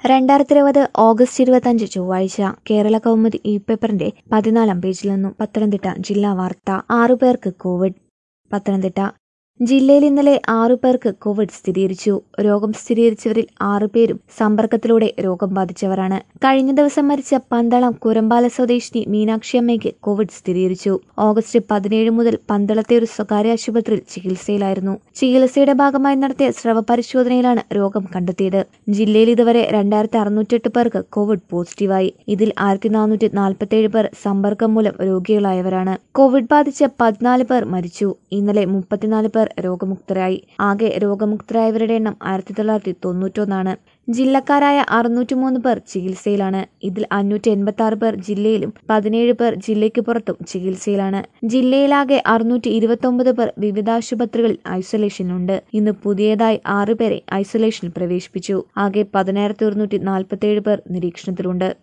രണ്ടായിരത്തി ഇരുപത് ഓഗസ്റ്റ് ഇരുപത്തഞ്ച് ചൊവ്വാഴ്ച കേരള കൗമുദി ഇ പേപ്പറിന്റെ പതിനാലാം പേജിൽ നിന്നും പത്തനംതിട്ട ജില്ലാ വാർത്ത ആറുപേർക്ക് കോവിഡ് പത്തനംതിട്ട ജില്ലയിൽ ഇന്നലെ ആറു പേർക്ക് കോവിഡ് സ്ഥിരീകരിച്ചു രോഗം സ്ഥിരീകരിച്ചവരിൽ ആറു പേരും സമ്പർക്കത്തിലൂടെ രോഗം ബാധിച്ചവരാണ് കഴിഞ്ഞ ദിവസം മരിച്ച പന്തളം കുരമ്പാല സ്വദേശിനി മീനാക്ഷി അമ്മയ്ക്ക് കോവിഡ് സ്ഥിരീകരിച്ചു ഓഗസ്റ്റ് പതിനേഴ് മുതൽ പന്തളത്തെ ഒരു സ്വകാര്യ ആശുപത്രിയിൽ ചികിത്സയിലായിരുന്നു ചികിത്സയുടെ ഭാഗമായി നടത്തിയ സ്രവ പരിശോധനയിലാണ് രോഗം കണ്ടെത്തിയത് ജില്ലയിൽ ഇതുവരെ രണ്ടായിരത്തി അറുന്നൂറ്റെട്ട് പേർക്ക് കോവിഡ് പോസിറ്റീവായി ഇതിൽ ആയിരത്തി നാനൂറ്റി നാൽപ്പത്തേഴ് പേർ സമ്പർക്കം മൂലം രോഗികളായവരാണ് കോവിഡ് ബാധിച്ച് പതിനാല് പേർ മരിച്ചു ഇന്നലെ മുപ്പത്തിനാല് പേർ രോഗമുക്തരായി ആകെ രോഗമുക്തരായവരുടെ എണ്ണം ആയിരത്തി തൊള്ളായിരത്തി തൊണ്ണൂറ്റൊന്നാണ് ജില്ലക്കാരായ അറുന്നൂറ്റിമൂന്ന് പേർ ചികിത്സയിലാണ് ഇതിൽ അഞ്ഞൂറ്റി എൺപത്തി ആറ് പേർ ജില്ലയിലും പതിനേഴ് പേർ ജില്ലയ്ക്ക് പുറത്തും ചികിത്സയിലാണ് ജില്ലയിലാകെ അറുന്നൂറ്റി ഇരുപത്തി ഒമ്പത് പേർ വിവിധ ആശുപത്രികളിൽ ഐസൊലേഷനിലുണ്ട് ഇന്ന് പുതിയതായി ആറ് പേരെ ഐസൊലേഷനിൽ പ്രവേശിപ്പിച്ചു ആകെ പതിനായിരത്തി ഒരുന്നൂറ്റി നാൽപ്പത്തി ഏഴ് പേർ നിരീക്ഷണത്തിലുണ്ട്